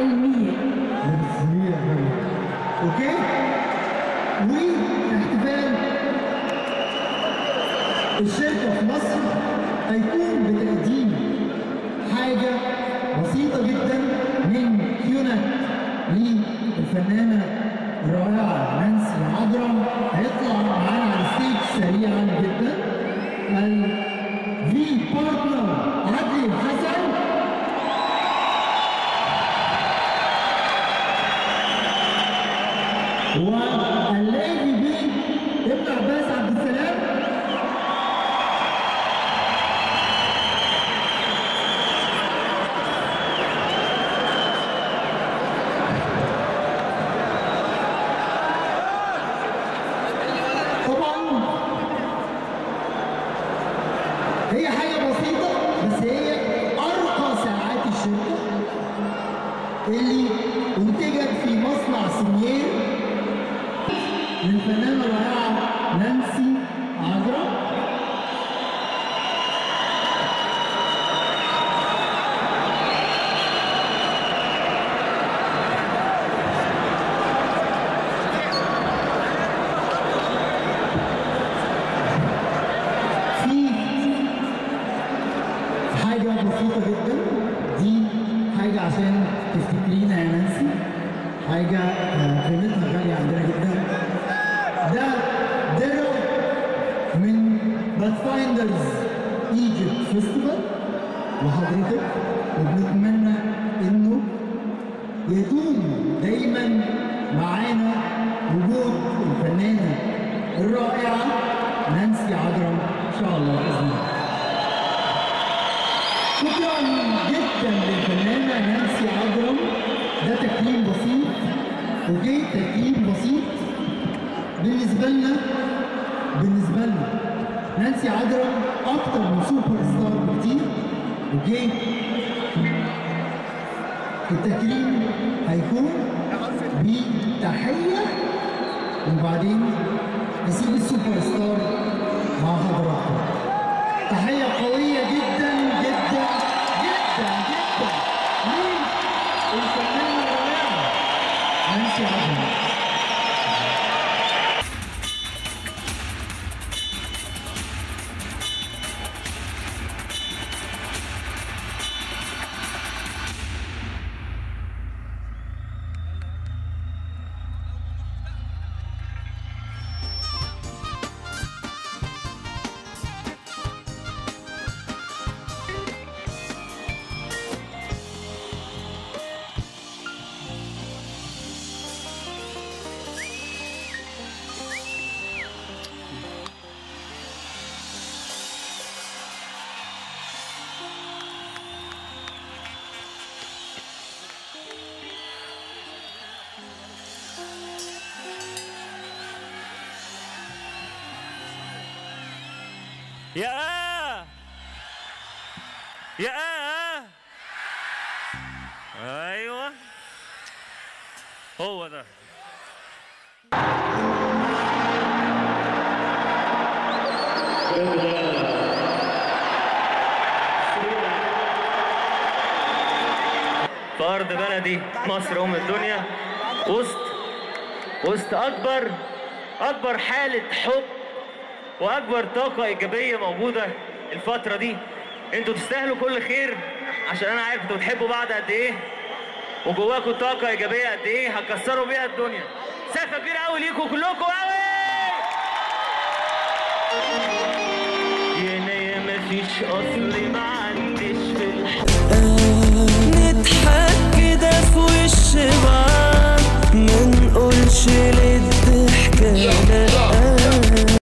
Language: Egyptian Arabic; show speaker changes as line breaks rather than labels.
المية
بالسنين يا فندم اوكي واحتفال الشركه في مصر هيكون بتقديم حاجه بسيطه جدا من كيونت للفنانه الرائعه نانسي عجرم هيطلع معانا على الستيج سريعا جدا الفي بارتنر عدلي حسن واللاعب بي ابن عباس عبد السلام طبعا هي حاجة بسيطة بس هي أرقى ساعات الشركة اللي انتجت في مصنع سمير للفنانة الرائعة نانسي عجرم في حاجة بسيطة جدا دي حاجة عشان تفتكرينا يا نانسي حاجة آه، قيمتها غالية عندنا جدا ده درع من باثفايندرز ايجيبت فيستيفال لحضرتك وبنتمنى انه يدوم دايما معانا وجود الفنانة الرائعة نانسي عجرم ان شاء الله باذن الله شكرا جدا للفنانة نانسي عجرم ده تكريم بسيط اوكي تكريم بسيط بالنسبة لنا بالنسبة لنا نانسي عجرم أكتر من سوبر ستار بكتير اوكي التكريم هيكون بتحية وبعدين نسيب السوبر ستار مع حضراتكم تحية قوية جدا جدا جدا جدا للفنانة الرائعة نانسي عجرم
يا آه يا آه ايوه هو ده في أرض بلدي مصر أم الدنيا وسط وسط أكبر أكبر حالة حب واكبر طاقه ايجابيه موجوده الفتره دي انتوا تستاهلوا كل خير عشان انا عارف انتوا بتحبوا بعض قد ايه وجواكوا طاقه ايجابيه قد ايه هتكسروا بيها الدنيا سقفه كبيره قوي ليكوا كلكم قوي يا انا يا مفيش اصل معني